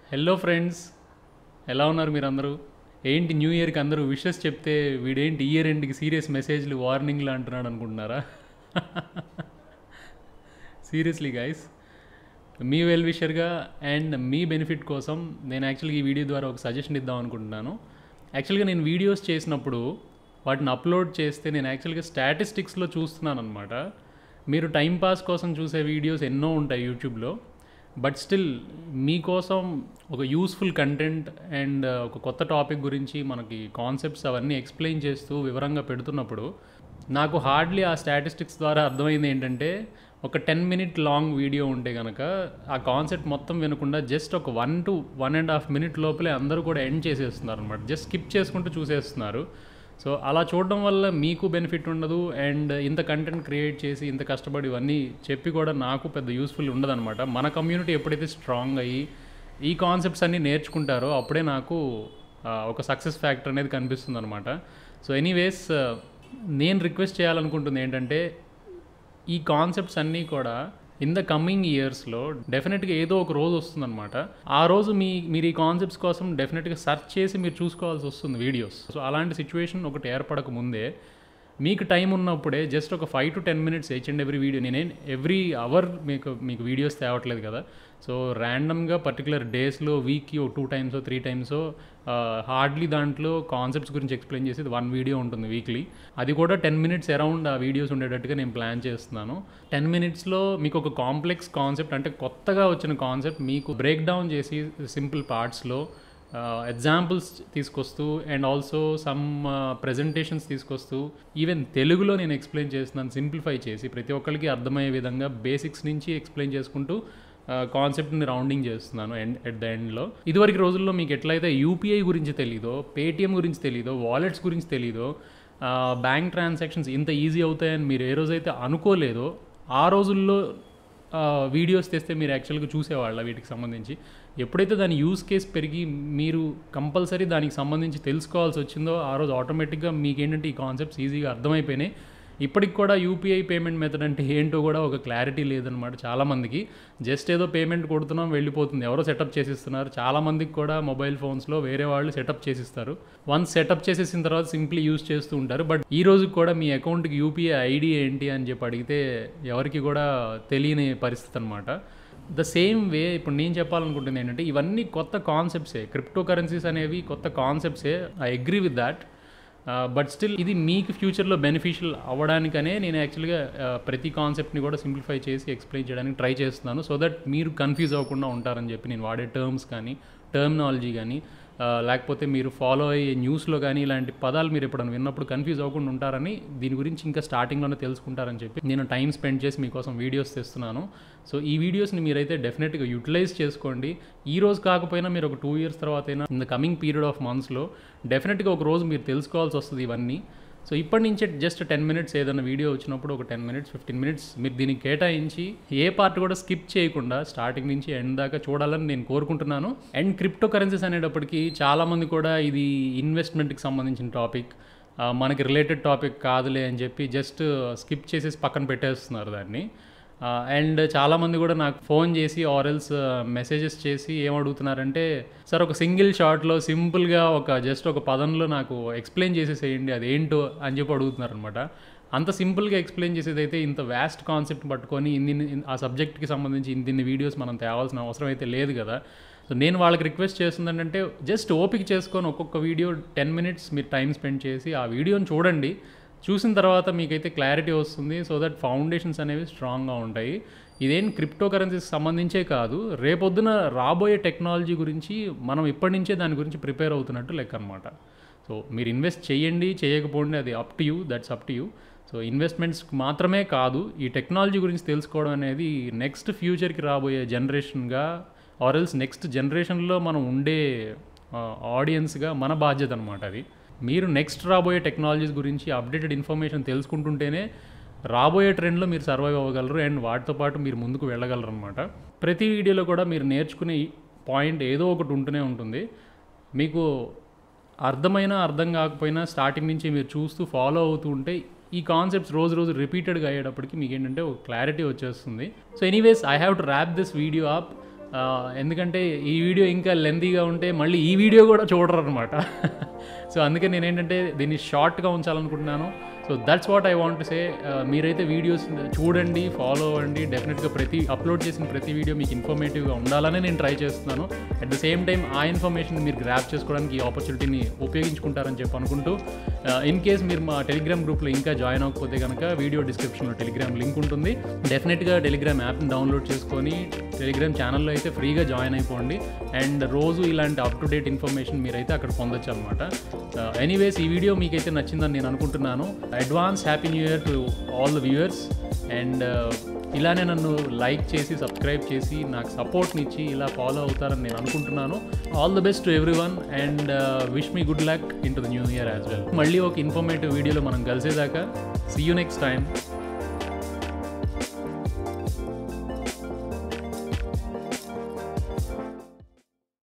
hello friends ఎలా ఉన్నారు మీరు అందరూ ఏంటి న్యూ ఇయర్కి అందరూ విషెస్ చెప్తే వీడేంటి ఇయర్ ఎండ్కి సీరియస్ మెసేజ్లు వార్నింగ్లు అంటున్నాడు అనుకుంటున్నారా సీరియస్లీ గైస్ మీ వెల్ విషర్గా అండ్ మీ బెనిఫిట్ కోసం నేను యాక్చువల్గా ఈ వీడియో ద్వారా ఒక సజెషన్ ఇద్దాం అనుకుంటున్నాను యాక్చువల్గా నేను వీడియోస్ చేసినప్పుడు వాటిని అప్లోడ్ చేస్తే నేను యాక్చువల్గా స్టాటిస్టిక్స్లో చూస్తున్నాను అనమాట మీరు టైంపాస్ కోసం చూసే వీడియోస్ ఎన్నో ఉంటాయి యూట్యూబ్లో బట్ స్టిల్ మీకోసం ఒక యూస్ఫుల్ కంటెంట్ అండ్ ఒక కొత్త టాపిక్ గురించి మనకి కాన్సెప్ట్స్ అవన్నీ ఎక్స్ప్లెయిన్ చేస్తూ వివరంగా పెడుతున్నప్పుడు నాకు హార్డ్లీ ఆ స్టాటిస్టిక్స్ ద్వారా అర్థమైంది ఏంటంటే ఒక టెన్ మినిట్ లాంగ్ వీడియో ఉంటే కనుక ఆ కాన్సెప్ట్ మొత్తం వినకుండా జస్ట్ ఒక one to one and half minute లోపలే అందరూ కూడా ఎండ్ చేసేస్తున్నారు అనమాట జస్ట్ స్కిప్ చేసుకుంటూ చూసేస్తున్నారు సో అలా చూడడం వల్ల మీకు బెనిఫిట్ ఉండదు అండ్ ఇంత కంటెంట్ క్రియేట్ చేసి ఇంత కష్టపడి ఇవన్నీ చెప్పి కూడా నాకు పెద్ద యూస్ఫుల్ ఉండదన్నమాట మన కమ్యూనిటీ ఎప్పుడైతే స్ట్రాంగ్ అయ్యి ఈ కాన్సెప్ట్స్ అన్నీ నేర్చుకుంటారో అప్పుడే నాకు ఆ, ఒక సక్సెస్ ఫ్యాక్టర్ అనేది కనిపిస్తుంది అనమాట సో ఎనీవేస్ నేను రిక్వెస్ట్ చేయాలనుకుంటుంది ఏంటంటే ఈ కాన్సెప్ట్స్ అన్నీ కూడా ఇన్ ద కమింగ్ ఇయర్స్లో డెఫినెట్గా ఏదో ఒక రోజు వస్తుందన్నమాట ఆ రోజు మీ మీరు ఈ కాన్సెప్ట్స్ కోసం డెఫినెట్గా సెర్చ్ చేసి మీరు చూసుకోవాల్సి వస్తుంది వీడియోస్ సో అలాంటి సిచ్యువేషన్ ఒకటి ఏర్పడక ముందే మీకు టైం ఉన్నప్పుడే జస్ట్ ఒక five to ten minutes each and every video నేనే ఎవ్రీ అవర్ మీకు మీకు వీడియోస్ తేవట్లేదు కదా సో ర్యాండమ్గా పర్టికులర్ డేస్లో వీక్కి ఓ two times three times hardly దాంట్లో కాన్సెప్ట్స్ గురించి ఎక్స్ప్లెయిన్ చేసేది వన్ వీడియో ఉంటుంది వీక్లీ అది కూడా టెన్ మినిట్స్ అరౌండ్ ఆ వీడియోస్ ఉండేటట్టుగా నేను ప్లాన్ చేస్తున్నాను టెన్ మినిట్స్లో మీకు ఒక కాంప్లెక్స్ కాన్సెప్ట్ అంటే కొత్తగా వచ్చిన కాన్సెప్ట్ మీకు బ్రేక్ డౌన్ చేసి సింపుల్ పార్ట్స్లో ఎగ్జాంపుల్స్ తీసుకొస్తూ అండ్ ఆల్సో సమ్ ప్రజెంటేషన్స్ తీసుకొస్తూ ఈవెన్ తెలుగులో నేను ఎక్స్ప్లెయిన్ చేస్తున్నాను సింప్లిఫై చేసి ప్రతి ఒక్కరికి అర్థమయ్యే విధంగా బేసిక్స్ నుంచి ఎక్స్ప్లెయిన్ చేసుకుంటూ కాన్సెప్ట్ని రౌండింగ్ చేస్తున్నాను ఎండ్ ఎట్ ద ఎండ్లో ఇదివరకు రోజుల్లో మీకు ఎట్లయితే యూపీఐ గురించి తెలీదో పేటిఎం గురించి తెలీదో వాలెట్స్ గురించి తెలీదో బ్యాంక్ ట్రాన్సాక్షన్స్ ఇంత ఈజీ అవుతాయని మీరు ఏ రోజైతే అనుకోలేదో ఆ రోజుల్లో వీడియోస్ తెస్తే మీరు యాక్చువల్గా చూసేవాళ్ళ వీటికి సంబంధించి ఎప్పుడైతే దాని యూస్ కేస్ పెరిగి మీరు కంపల్సరీ దానికి సంబంధించి తెలుసుకోవాల్సి వచ్చిందో ఆ రోజు ఆటోమేటిక్గా మీకేంటంటే ఈ కాన్సెప్ట్స్ ఈజీగా అర్థమైపోయినాయి ఇప్పటికి కూడా యూపీఐ పేమెంట్ మెథడ్ అంటే ఏంటో కూడా ఒక క్లారిటీ లేదనమాట చాలామందికి జస్ట్ ఏదో పేమెంట్ కొడుతున్నాం వెళ్ళిపోతుంది ఎవరో సెటప్ చేసిస్తున్నారు చాలామందికి కూడా మొబైల్ ఫోన్స్లో వేరే వాళ్ళు సెటప్ చేసిస్తారు వన్స్ సెటప్ చేసేసిన తర్వాత సింప్లీ యూస్ చేస్తూ ఉంటారు బట్ ఈ రోజు కూడా మీ అకౌంట్కి యూపీఐ ఐడి ఏంటి అని చెప్పి అడిగితే ఎవరికి కూడా తెలియని పరిస్థితి అనమాట ద సేమ్ వే ఇప్పుడు నేను చెప్పాలనుకుంటుంది ఏంటంటే ఇవన్నీ కొత్త కాన్సెప్ట్సే క్రిప్టో కరెన్సీస్ అనేవి కొత్త కాన్సెప్ట్సే I agree with that but still ఇది మీకు ఫ్యూచర్లో బెనిఫిషియల్ అవ్వడానికనే నేను యాక్చువల్గా ప్రతి కాన్సెప్ట్ని కూడా సింప్లిఫై చేసి ఎక్స్ప్లెయిన్ చేయడానికి ట్రై చేస్తున్నాను సో దట్ మీరు కన్ఫ్యూజ్ అవ్వకుండా ఉంటారని చెప్పి నేను వాడే టర్మ్స్ కానీ టర్మినాలజీ కానీ లేకపోతే మీరు ఫాలో అయ్యే న్యూస్లో కానీ ఇలాంటి పదాలు మీరు ఎప్పుడైనా విన్నప్పుడు కన్ఫ్యూజ్ అవ్వకుండా ఉంటారని దీని గురించి ఇంకా స్టార్టింగ్లోనే తెలుసుకుంటారని చెప్పి నేను టైం స్పెండ్ చేసి మీకోసం వీడియోస్ తెస్తున్నాను సో ఈ వీడియోస్ని మీరైతే డెఫినెట్గా యూటిలైజ్ చేసుకోండి ఈ రోజు కాకపోయినా మీరు ఒక టూ ఇయర్స్ తర్వాత అయినా in the coming period of మంత్స్లో డెఫినెట్గా ఒక రోజు మీరు తెలుసుకోవాల్సి వస్తుంది ఇవన్నీ సో ఇప్పటి నుంచే జస్ట్ టెన్ మినిట్స్ ఏదైనా వీడియో వచ్చినప్పుడు ఒక టెన్ మినిట్స్ ఫిఫ్టీన్ మినిట్స్ మీరు దీనికి కేటాయించి ఏ పార్ట్ కూడా స్కిప్ చేయకుండా స్టార్టింగ్ నుంచి ఎండ్ దాకా చూడాలని నేను కోరుకుంటున్నాను అండ్ క్రిప్టో కరెన్సీస్ అనేటప్పటికి చాలామంది కూడా ఇది ఇన్వెస్ట్మెంట్కి సంబంధించిన టాపిక్ మనకి రిలేటెడ్ టాపిక్ కాదులే అని చెప్పి జస్ట్ స్కిప్ చేసేసి పక్కన పెట్టేస్తున్నారు దాన్ని అండ్ చాలామంది కూడా నాకు ఫోన్ చేసి ఆర్ఎల్స్ మెసేజెస్ చేసి ఏమడుగుతున్నారంటే సార్ ఒక సింగిల్ షార్ట్లో సింపుల్గా ఒక జస్ట్ ఒక పదంలో నాకు ఎక్స్ప్లెయిన్ చేసేసేయండి అదేంటో అని చెప్పి అడుగుతున్నారు అనమాట అంత సింపుల్గా ఎక్స్ప్లెయిన్ చేసేది అయితే ఇంత వ్యాస్ట్ కాన్సెప్ట్ పట్టుకొని ఇన్ని ఆ సబ్జెక్ట్కి సంబంధించి ఇన్ని వీడియోస్ మనం తేవాల్సిన అవసరం అయితే లేదు కదా సో నేను వాళ్ళకి రిక్వెస్ట్ చేస్తుంది ఏంటంటే జస్ట్ ఓపిక చేసుకొని ఒక్కొక్క వీడియో టెన్ మినిట్స్ మీరు టైం స్పెండ్ చేసి ఆ వీడియోని చూడండి చూసిన తర్వాత మీకైతే క్లారిటీ వస్తుంది సో దట్ ఫౌండేషన్స్ అనేవి స్ట్రాంగ్గా ఉంటాయి ఇదేం క్రిప్టో కరెన్సీకి సంబంధించే కాదు రేపొద్దున రాబోయే టెక్నాలజీ గురించి మనం ఇప్పటి నుంచే దాని గురించి ప్రిపేర్ అవుతున్నట్టు లెక్క అనమాట సో మీరు ఇన్వెస్ట్ చేయండి చేయకపోండి అది up to you that's up to you so investments మాత్రమే కాదు ఈ టెక్నాలజీ గురించి తెలుసుకోవడం అనేది నెక్స్ట్ ఫ్యూచర్కి రాబోయే జనరేషన్గా ఆర్ఎల్స్ నెక్స్ట్ జనరేషన్లో మనం ఉండే ఆడియన్స్గా మన బాధ్యత అనమాట అది మీరు నెక్స్ట్ రాబోయే టెక్నాలజీస్ గురించి అప్డేటెడ్ ఇన్ఫర్మేషన్ తెలుసుకుంటుంటేనే రాబోయే ట్రెండ్లో మీరు సర్వైవ్ అవ్వగలరు అండ్ వాటితో పాటు మీరు ముందుకు వెళ్ళగలరు అనమాట ప్రతి వీడియోలో కూడా మీరు నేర్చుకునే పాయింట్ ఏదో ఒకటి ఉంటూనే ఉంటుంది మీకు అర్థమైనా అర్థం కాకపోయినా స్టార్టింగ్ నుంచి మీరు చూస్తూ ఫాలో అవుతూ ఉంటే ఈ కాన్సెప్ట్స్ రోజు రోజు రిపీటెడ్గా అయ్యేటప్పటికి మీకు ఏంటంటే ఒక క్లారిటీ వచ్చేస్తుంది so anyways I have to wrap this video up ఆ, ఎందుకంటే ఈ వీడియో ఇంకా లెందీగా ఉంటే మళ్ళీ ఈ వీడియో కూడా చూడరు అనమాట సో అందుకే నేను ఏంటంటే దీన్ని షార్ట్గా ఉంచాలనుకుంటున్నాను so that's what I want say మీరైతే వీడియోస్ చూడండి ఫాలో అవ్వండి డెఫినెట్గా ప్రతి అప్లోడ్ చేసిన ప్రతి వీడియో మీకు ఇన్ఫర్మేటివ్గా ఉండాలని నేను ట్రై చేస్తున్నాను అట్ ద సేమ్ టైం ఆ ఇన్ఫర్మేషన్ మీరు గ్రాప్ చేసుకోవడానికి ఈ ఆపర్చునిటీని ఉపయోగించుకుంటారని చెప్పి అనుకుంటూ ఇన్ కేస్ మీరు మా టెలిగ్రామ్ గ్రూప్లో ఇంకా జాయిన్ అవ్వకపోతే కనుక వీడియో డిస్క్రిప్షన్లో టెలిగ్రామ్ లింక్ ఉంటుంది డెఫినెట్గా టెలిగ్రామ్ యాప్ని డౌన్లోడ్ చేసుకొని టెలిగ్రామ్ ఛానల్లో అయితే ఫ్రీగా జాయిన్ అయిపోండి అండ్ రోజు ఇలాంటి అప్ టు డేట్ ఇన్ఫర్మేషన్ మీరైతే అక్కడ పొందొచ్చు అనమాట ఎనీవేస్ ఈ వీడియో మీకైతే నచ్చిందని నేను అనుకుంటున్నాను advance happy new year to all the viewers and ఇలానే నన్ను లైక్ చేసి సబ్స్క్రైబ్ చేసి నాకు సపోర్ట్ని ఇచ్చి ఇలా ఫాలో అవుతారని నేను అనుకుంటున్నాను all the best to everyone and wish మీ good luck in to the new year as well మళ్ళీ ఒక ఇన్ఫర్మేటివ్ వీడియోలో మనం కలిసేదాకా సీ యూ నెక్స్ట్ టైం